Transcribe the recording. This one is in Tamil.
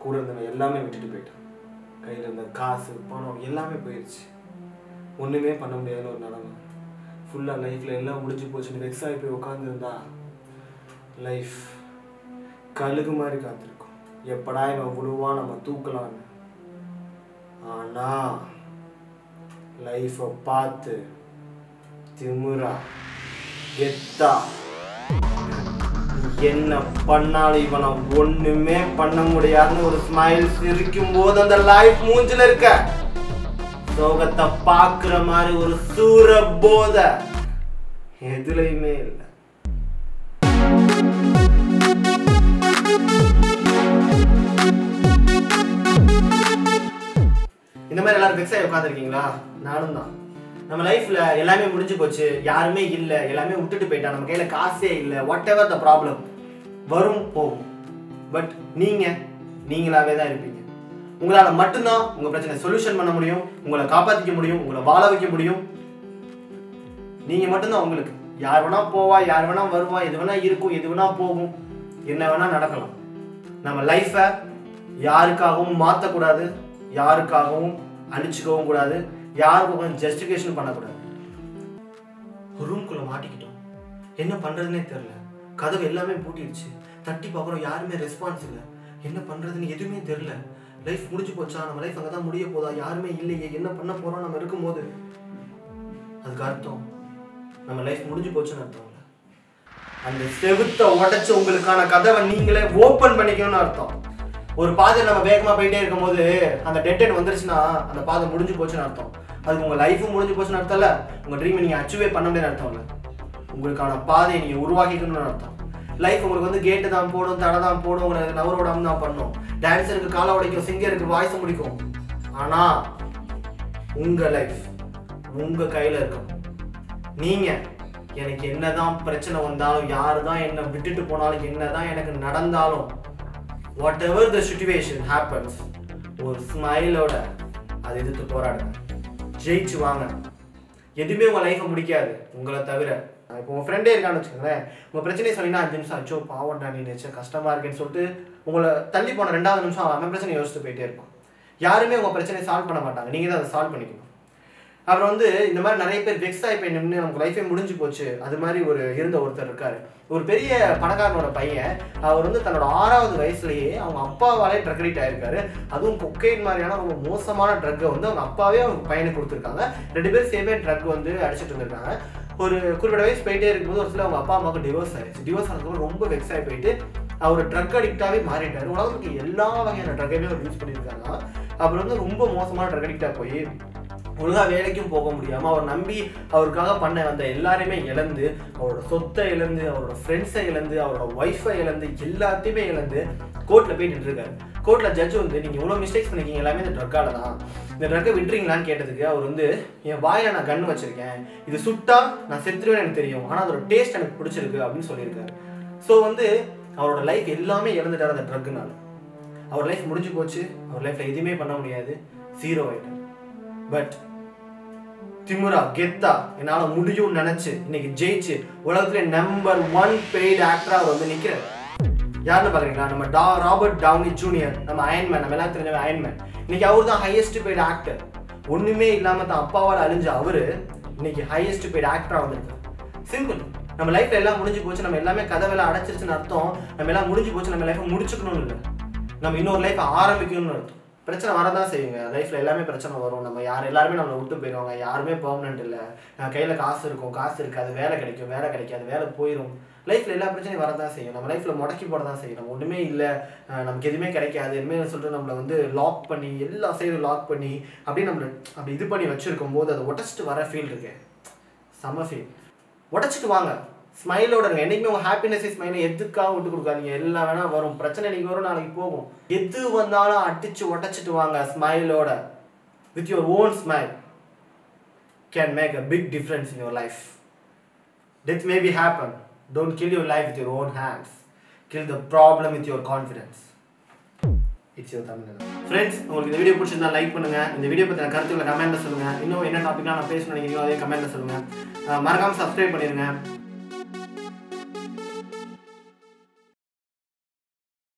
கூட இருந்தவன் எல்லாமே விட்டுட்டு போயிட்டான் கையில் இருந்த காசு பணம் எல்லாமே போயிடுச்சு ஒன்றுமே பண்ண முடியாத ஒரு நிலமை ஃபுல்லாக லைஃப்பில் எல்லாம் முடிஞ்சு போச்சுன்னு வெக்ஸ் ஆகி போய் உட்காந்துருந்தா லைஃப் கழுகு மாதிரி காத்திருக்கும் எப்படா இவன் விழுவா நம்ம தூக்கலான்னு ஆனால் லைஃப்பை பார்த்து திமுறா கெத்தா என்ன பண்ணாலும் இவனை ஒண்ணுமே பண்ண முடியாதுன்னு ஒரு ஸ்மைல் சிரிக்கும் போது அந்த லைஃப் மூஞ்சில இருக்க சோகத்தை பாக்குற மாதிரி ஒரு சூர போத எதுலையுமே இல்லை இந்த மாதிரி எல்லாரும் வெக்ஸ் ஆகி உட்காந்துருக்கீங்களா நானும் தான் நம்ம லைஃப்ல எல்லாமே முடிஞ்சு போச்சு யாருமே இல்லை எல்லாமே விட்டுட்டு போயிட்டா நம்ம கையில காசே இல்லை வாட் எவர் த ப்ராப்ளம் வரும் போகும் பட் நீங்க நீங்களாவே தான் இருப்பீங்க உங்களால மட்டும்தான் உங்க பிரச்சனை சொல்யூஷன் பண்ண முடியும் உங்களை காப்பாத்திக்க முடியும் உங்களை வாழ வைக்க முடியும் நீங்க மட்டும்தான் உங்களுக்கு யார் வேணா போவா யார் வேணா வருவா எது வேணா இருக்கும் எது வேணா போகும் என்ன வேணா நடக்கலாம் நம்ம லைஃப்பை யாருக்காகவும் மாற்றக்கூடாது யாருக்காகவும் அழிச்சுக்கவும் கூடாது யாருக்கும் ஜஸ்டிஃபிகேஷன் பண்ணக்கூடாது ஒரு ரூம்குள்ள மாட்டிக்கிட்டோம் என்ன பண்றதுனே தெரியல கதவு எல்லாமே பூட்டிடுச்சு தட்டி பார்க்குறோம் யாருமே ரெஸ்பான்ஸ் இல்லை என்ன பண்றதுன்னு எதுவுமே தெரியல லைஃப் முடிஞ்சு போச்சா நம்ம லைஃப் அங்கே தான் முடிய போதா யாருமே இல்லையே என்ன பண்ண போறோம் நம்ம இருக்கும்போது அதுக்கு அர்த்தம் நம்ம லைஃப் முடிஞ்சு போச்சுன்னு அர்த்தம் இல்ல. அந்த செவுத்த உடைச்சு உங்களுக்கான கதவை நீங்களே ஓபன் பண்ணிக்கணும்னு அர்த்தம் ஒரு பாதை நம்ம வேகமா போயிட்டே இருக்கும்போது அந்த டெட் எண்ட் வந்துருச்சுன்னா அந்த பாதை முடிஞ்சு போச்சுன்னு அர்த்தம் அதுக்கு உங்க லைஃபும் முடிஞ்சு போச்சுன்னு அர்த்தம் இல்ல உங்க ட்ரீமை நீங்க அச்சீவே பண்ண முடியாது அர்த்தம் இல்ல உங்களுக்கான பாதையை நீங்க உருவாக்கிக்கணும்னு அர்த்தம் லைஃப் உங்களுக்கு வந்து கேட்டு தான் போடும் தடை தான் போடும் உங்களை நவர விடாம தான் பண்ணும் டான்ஸருக்கு காலை உடைக்கும் சிங்கருக்கு வாய்ஸ் முடிக்கும் ஆனா உங்க லைஃப் உங்க கையில இருக்கும் நீங்க எனக்கு என்னதான் பிரச்சனை வந்தாலும் யாரு தான் என்னை விட்டுட்டு போனாலும் என்னதான் எனக்கு நடந்தாலும் whatever the situation happens ஒரு ஸ்மைலோட அதை எதிர்த்து போராடுங்க ஜெயிச்சு வாங்க எதுவுமே உங்க லைஃப்பை முடிக்காது உங்களை தவிர இப்போ உங்க ஃப்ரெண்டே இருக்கான்னு வச்சுக்கோங்களேன் உங்க பிரச்சனையை சொன்னீங்கன்னா அஞ்சு நிமிஷம் அச்சோ பாவம்டா நீ நினைச்ச கஷ்டமா இருக்கேன்னு சொல்லிட்டு உங்களை தள்ளி போன ரெண்டாவது நிமிஷம் அவன் பிரச்சனை யோசிச்சுட்டு போயிட்டே இருப்பான் யாருமே உங்க பிரச்சனையை சால்வ் பண்ண மாட்டாங்க நீங்க தான் அதை சால்வ் பண்ணிக்கணும் அப்புறம் வந்து இந்த மாதிரி நிறைய பேர் வெக்ஸ் ஆகி போய் நின்று நமக்கு லைஃபே முடிஞ்சு போச்சு அது மாதிரி ஒரு இருந்த ஒருத்தர் இருக்காரு ஒரு பெரிய பணக்காரனோட பையன் அவர் வந்து தன்னோட ஆறாவது வயசுலயே அவங்க அப்பாவாலே ட்ரக் அடிக்ட் ஆயிருக்காரு அதுவும் கொக்கைன் மாதிரியான ரொம்ப மோசமான ட்ரக்கை வந்து அவங்க அப்பாவே அவங்க பையனுக்கு கொடுத்துருக்காங்க ரெண்டு பேரும் சேமே ட்ரக் வந்து அடிச்சிட்டு இருந்திருக்காங்க ஒரு குறிப்பிட்ட வயசு போயிட்டே இருக்கும்போது ஒரு சில அவங்க அப்பா அம்மாவுக்கு டிவோர்ஸ் ஆயிடுச்சு டிவோர்ஸ் ஆனதுக்கு ரொம்ப வெக்ஸ் ஆகி போயிட்டு அவர் ட்ரக் அடிக்டாவே மாறிட்டாரு உலகத்துக்கு எல்லா வகையான ட்ரக்கையுமே அவர் யூஸ் பண்ணியிருக்காங்க அப்புறம் வந்து ரொம்ப மோசமான ட்ரக் அடிக்டா போய் ஒழுங்கா வேலைக்கும் போக முடியாம அவர் நம்பி அவருக்காக பண்ண வந்த எல்லாரையுமே இழந்து அவரோட சொத்தை இழந்து அவரோட ஃப்ரெண்ட்ஸை இழந்து அவரோட ஒய்ஃபை இழந்து எல்லாத்தையுமே இழந்து கோர்ட்ல போய் நின்றுருக்காரு கோர்ட்ல ஜட்ஜ் வந்து நீங்க இவ்வளவு மிஸ்டேக்ஸ் பண்ணிருக்கீங்க எல்லாமே இந்த ட்ரக்கால தான் இந்த ட்ரக்கை விட்டுறீங்களான்னு கேட்டதுக்கு அவர் வந்து என் வாயில நான் கன் வச்சிருக்கேன் இது சுட்டா நான் செத்துருவேன்னு எனக்கு தெரியும் ஆனா அதோட டேஸ்ட் எனக்கு பிடிச்சிருக்கு அப்படின்னு சொல்லியிருக்காரு ஸோ வந்து அவரோட லைஃப் எல்லாமே இழந்துட்டார் அந்த ட்ரக்குனால அவர் லைஃப் முடிஞ்சு போச்சு அவர் லைஃப்ல எதுவுமே பண்ண முடியாது ஜீரோ ஆயிட்டார் பட் திமுரா கெத்தா என்னால முடியும்னு நினைச்சு இன்னைக்கு ஜெயிச்சு உலகத்துல நம்பர் ஒன் பெய்டு ஆக்டரா அவர் வந்து நிக்கிறார் யாருன்னு பாக்குறீங்களா நம்ம டா ராபர்ட் டவுனி ஜூனியர் நம்ம அயன்மேன் நம்ம எல்லாம் தெரிஞ்சவன் அயன்மேன் இன்னைக்கு அவர் தான் ஹையஸ்ட் பெய்டு ஆக்டர் ஒண்ணுமே இல்லாம தான் அப்பாவால் அழிஞ்ச அவரு இன்னைக்கு ஹையஸ்ட் பெய்டு ஆக்டரா வந்திருக்காரு சிம்பிள் நம்ம லைஃப்ல எல்லாம் முடிஞ்சு போச்சு நம்ம எல்லாமே கதவெல்லாம் அடைச்சிருச்சுன்னு அர்த்தம் நம்ம எல்லாம் முடிஞ்சு போச்சு நம்ம லைஃப்பை முடிச்சுக்கணும்னு இல்லை நம்ம இன்னொரு லைஃப் ஆரம்பிக்கணும்னு அர்த்தம் பிரச்சனை வரதான் செய்யுங்க லைஃப்ல எல்லாமே பிரச்சனை வரும் நம்ம யார் எல்லாருமே நம்மளை விட்டு போயிடுவாங்க யாருமே பெர்மனெண்ட் இல்லை கையில காசு இருக்கும் காசு இருக்காது வேலை கிடைக்கும் வேலை கிடைக்காது வேலை போயிடும் லைஃப்ல எல்லா பிரச்சனையும் வரதான் செய்யும் நம்ம லைஃப்ல முடக்கி போட தான் செய்யும் நம்ம ஒண்ணுமே இல்லை அஹ் நமக்கு எதுவுமே கிடைக்காது எதுவுமே சொல்லிட்டு நம்மளை வந்து லாக் பண்ணி எல்லா சைடும் லாக் பண்ணி அப்படியே நம்மளை அப்படி இது பண்ணி வச்சிருக்கும் போது அதை உடச்சிட்டு வர ஃபீல் இருக்கு செம ஃபீல் உடச்சிட்டு வாங்க ஸ்மைலோட இருங்க என்னைக்குமே உங்க ஹாப்பினஸ் ஸ்மைலை எதுக்காக விட்டு கொடுக்காதீங்க எல்லாம் வேணா வரும் பிரச்சனை இன்னைக்கு வரும் நாளைக்கு போகும் எது வந்தாலும் அடிச்சு உடச்சிட்டு வாங்க ஸ்மைலோட with your own smile can make a big difference in your life death may be happen don't kill your life with your own hands kill the problem with your confidence it's your Tamil friends உங்களுக்கு இந்த வீடியோ பிடிச்சிருந்தா லைக் பண்ணுங்க இந்த வீடியோ பற்றின கருத்துக்களை கமெண்ட்ல சொல்லுங்க இன்னும் என்ன டாபிக்லாம் நான் பேசணும்னு நினைக்கிறீங்களோ அதே கமெண்ட்ல சொல்லுங்க அஹ் மறக்காம சப்ஸ்கிரைப் பண்ணிருங்க